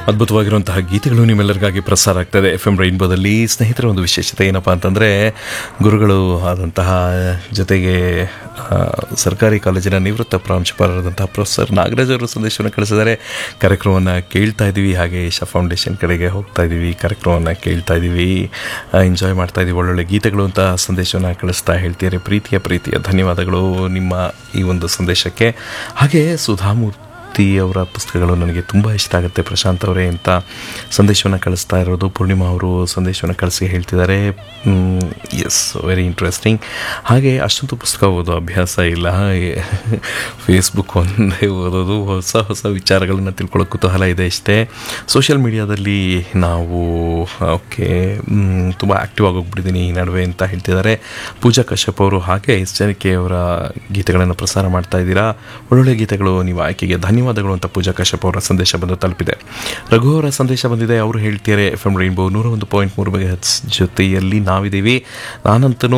ಅದ್ಭುತವಾಗಿರುವಂತಹ ಗೀತೆಗಳು ನಿಮ್ಮೆಲ್ಲರಿಗಾಗಿ ಪ್ರಸಾರ ಆಗ್ತದೆ ಎಫ್ ಎಂ ರೈನ್ಬೋದಲ್ಲಿ ಸ್ನೇಹಿತರ ಒಂದು ವಿಶೇಷತೆ ಏನಪ್ಪ ಅಂತಂದರೆ ಗುರುಗಳು ಆದಂತಹ ಜೊತೆಗೆ ಆ, ಸರ್ಕಾರಿ ಕಾಲೇಜಿನ ನಿವೃತ್ತ ಪ್ರಾಂಶುಪಾಲರಾದಂತಹ ಪ್ರೊಫೆಸರ್ ನಾಗರಾಜ್ ಅವರು ಸಂದೇಶವನ್ನು ಕಳಿಸಿದ್ದಾರೆ ಕಾರ್ಯಕ್ರಮವನ್ನು ಕೇಳ್ತಾ ಇದ್ದೀವಿ ಹಾಗೆ ಇಶಾ ಫೌಂಡೇಶನ್ ಕಡೆಗೆ ಹೋಗ್ತಾ ಇದ್ದೀವಿ ಕಾರ್ಯಕ್ರಮವನ್ನು ಕೇಳ್ತಾ ಇದ್ದೀವಿ ಎಂಜಾಯ್ ಮಾಡ್ತಾ ಇದ್ದೀವಿ ಒಳ್ಳೊಳ್ಳೆ ಗೀತೆಗಳು ಅಂತ ಸಂದೇಶವನ್ನು ಕಳಿಸ್ತಾ ಹೇಳ್ತೀರಿ ಪ್ರೀತಿಯ ಪ್ರೀತಿಯ ಧನ್ಯವಾದಗಳು ನಿಮ್ಮ ಈ ಒಂದು ಸಂದೇಶಕ್ಕೆ ಹಾಗೆ ಸುಧಾಮೂರ್ತಿ ಅವರ ಪುಸ್ತಕಗಳು ನನಗೆ ತುಂಬ ಇಷ್ಟ ಆಗುತ್ತೆ ಪ್ರಶಾಂತ್ ಅವರೇ ಅಂತ ಸಂದೇಶವನ್ನು ಕಳಿಸ್ತಾ ಇರೋದು ಪೂರ್ಣಿಮಾ ಅವರು ಸಂದೇಶವನ್ನು ಕಳಿಸಿ ಹೇಳ್ತಿದ್ದಾರೆ ಎಸ್ ವೆರಿ ಇಂಟ್ರೆಸ್ಟಿಂಗ್ ಹಾಗೆ ಅಷ್ಟೊಂದು ಪುಸ್ತಕ ಓದೋ ಅಭ್ಯಾಸ ಇಲ್ಲ ಫೇಸ್ಬುಕ್ ಒಂದೇ ಓದೋದು ಹೊಸ ಹೊಸ ವಿಚಾರಗಳನ್ನು ತಿಳ್ಕೊಳ್ಳೋ ಕುತೂಹಲ ಇದೆ ಅಷ್ಟೇ ಸೋಷಿಯಲ್ ಮೀಡಿಯಾದಲ್ಲಿ ನಾವು ಓಕೆ ತುಂಬ ಆ್ಯಕ್ಟಿವ್ ಆಗೋಗ್ಬಿಟ್ಟಿದ್ದೀನಿ ಈ ನಡುವೆ ಅಂತ ಹೇಳ್ತಿದ್ದಾರೆ ಪೂಜಾ ಕಶ್ಯಪ್ ಅವರು ಹಾಗೆ ಎಸ್ ಜನಕ್ಕೆ ಅವರ ಗೀತೆಗಳನ್ನು ಪ್ರಸಾರ ಮಾಡ್ತಾ ಇದ್ದೀರಾ ಒಳ್ಳೊಳ್ಳೆ ಗೀತೆಗಳು ನೀವು ಆಯ್ಕೆಗೆ ಧನ್ಯವಾದಗಳು ಅಂತ ಪೂಜಾ ಕಶ್ಯಪ್ ಅವರ ಸಂದೇಶ ಬಂದು ತಲುಪಿದೆ ರಘು ಅವರ ಸಂದೇಶ ಬಂದಿದೆ ಅವರು ಹೇಳ್ತಿದ್ದಾರೆ ಎಫ್ ಎಂ ರೈನ್ಬೋ ನೂರ ಒಂದು ಪಾಯಿಂಟ್ ಮೂರು ಮೆಗಾಹೆಟ್ಸ್ ಜೊತೆಯಲ್ಲಿ ನಾವಿದ್ದೀವಿ ನಾನಂತೂ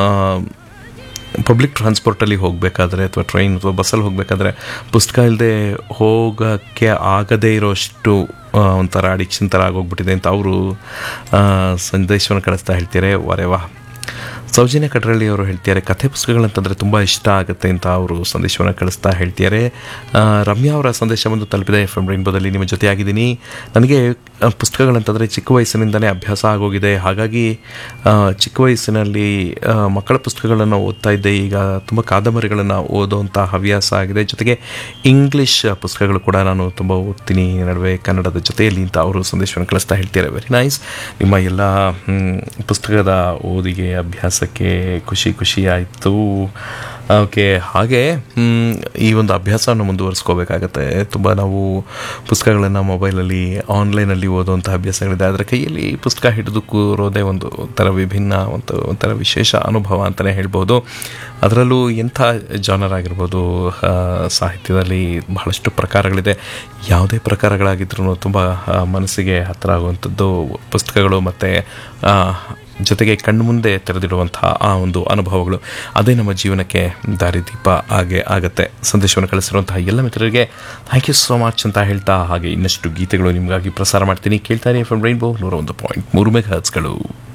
ಪಬ್ಲಿಕ್ ಟ್ರಾನ್ಸ್ಪೋರ್ಟಲ್ಲಿ ಹೋಗಬೇಕಾದ್ರೆ ಅಥವಾ ಟ್ರೈನ್ ಅಥವಾ ಬಸ್ಸಲ್ಲಿ ಹೋಗಬೇಕಾದ್ರೆ ಪುಸ್ತಕ ಇಲ್ಲದೆ ಹೋಗೋಕ್ಕೆ ಆಗದೇ ಇರೋಷ್ಟು ಆ, ಒಂಥರ ಅಡಿಕ್ಷನ್ ಥರ ಆಗೋಗ್ಬಿಟ್ಟಿದೆ ಅಂತ ಅವರು ಸಂದೇಶವನ್ನು ಕಳಿಸ್ತಾ ಹೇಳ್ತಾರೆ ವರೆ ವಾ ಸೌಜನ್ಯ ಕಟ್ರಳ್ಳಿ ಅವರು ಹೇಳ್ತಿದ್ದಾರೆ ಕಥೆ ಪುಸ್ತಕಗಳಂತಂದರೆ ತುಂಬ ಇಷ್ಟ ಆಗುತ್ತೆ ಅಂತ ಅವರು ಸಂದೇಶವನ್ನು ಕಳಿಸ್ತಾ ಹೇಳ್ತಿದ್ದಾರೆ ಆ, ರಮ್ಯಾ ಅವರ ಸಂದೇಶ ಬಂದು ತಲುಪಿದೆ ಎಫ್ ಎಂ ರೈನ್ಬೋದಲ್ಲಿ ನಿಮ್ಮ ಜೊತೆಯಾಗಿದ್ದೀನಿ ನನಗೆ ಆ, ಪುಸ್ತಕಗಳಂತಂದರೆ ಚಿಕ್ಕ ವಯಸ್ಸಿನಿಂದಲೇ ಅಭ್ಯಾಸ ಆಗೋಗಿದೆ ಹಾಗಾಗಿ ಆ, ಚಿಕ್ಕ ವಯಸ್ಸಿನಲ್ಲಿ ಆ, ಮಕ್ಕಳ ಪುಸ್ತಕಗಳನ್ನು ಓದ್ತಾ ಇದ್ದೆ ಈಗ ತುಂಬ ಕಾದಂಬರಿಗಳನ್ನು ಓದೋಂಥ ಹವ್ಯಾಸ ಆಗಿದೆ ಜೊತೆಗೆ ಇಂಗ್ಲಿಷ್ ಪುಸ್ತಕಗಳು ಕೂಡ ನಾನು ತುಂಬ ಓದ್ತೀನಿ ಈ ನಡುವೆ ಕನ್ನಡದ ಜೊತೆಯಲ್ಲಿ ಅಂತ ಅವರು ಸಂದೇಶವನ್ನು ಕಳಿಸ್ತಾ ಹೇಳ್ತಾರೆ ವೆರಿ ನೈಸ್ ನಿಮ್ಮ ಎಲ್ಲ ಮ್, ಪುಸ್ತಕದ ಓದಿಗೆ ಅಭ್ಯಾಸಕ್ಕೆ ಖುಷಿ ಖುಷಿ ಆಯಿತು ಓಕೆ ಹಾಗೆ ಮ್, ಈ ಒಂದು ಅಭ್ಯಾಸವನ್ನು ಮುಂದುವರಿಸ್ಕೋಬೇಕಾಗತ್ತೆ ತುಂಬ ನಾವು ಪುಸ್ತಕಗಳನ್ನು ಮೊಬೈಲಲ್ಲಿ ಆನ್ಲೈನಲ್ಲಿ ಓದುವಂಥ ಅಭ್ಯಾಸಗಳಿದೆ ಅದರ ಕೈಯಲ್ಲಿ ಪುಸ್ತಕ ಹಿಡಿದು ಕೂರೋದೇ ಒಂದು ಒಂಥರ ವಿಭಿನ್ನ ಒಂದು ಒಂಥರ ವಿಶೇಷ ಅನುಭವ ಅಂತಲೇ ಹೇಳ್ಬೋದು ಅದರಲ್ಲೂ ಎಂಥ ಜಾನರ್ ಆಗಿರ್ಬೋದು ಆ, ಸಾಹಿತ್ಯದಲ್ಲಿ ಬಹಳಷ್ಟು ಪ್ರಕಾರಗಳಿದೆ ಯಾವುದೇ ಪ್ರಕಾರಗಳಾಗಿದ್ರೂ ತುಂಬ ಆ, ಮನಸ್ಸಿಗೆ ಹತ್ತಿರ ಆಗುವಂಥದ್ದು ಪುಸ್ತಕಗಳು ಮತ್ತು ಜೊತೆಗೆ ಕಣ್ಣು ಮುಂದೆ ತೆರೆದಿಡುವಂತಹ ಆ ಒಂದು ಅನುಭವಗಳು ಅದೇ ನಮ್ಮ ಜೀವನಕ್ಕೆ ದಾರಿದೀಪ ಹಾಗೆ ಆಗತ್ತೆ ಸಂದೇಶವನ್ನು ಕಳಿಸಿರುವಂತಹ ಎಲ್ಲ ಮಿತ್ರರಿಗೆ ಥ್ಯಾಂಕ್ ಯು ಸೋ ಮಚ್ ಅಂತ ಹೇಳ್ತಾ ಹಾಗೆ ಇನ್ನಷ್ಟು ಗೀತೆಗಳು ನಿಮಗಾಗಿ ಪ್ರಸಾರ ಮಾಡ್ತೀನಿ ಕೇಳ್ತಾರೆ ಎಫ್ ಎಂ ರೈನ್ಬೋ ನೂರ ಒಂದು ಪಾಯಿಂಟ್ ಮೂರು ಮೆಗಾ ಹರ್ಟ್ಸ್ಗಳು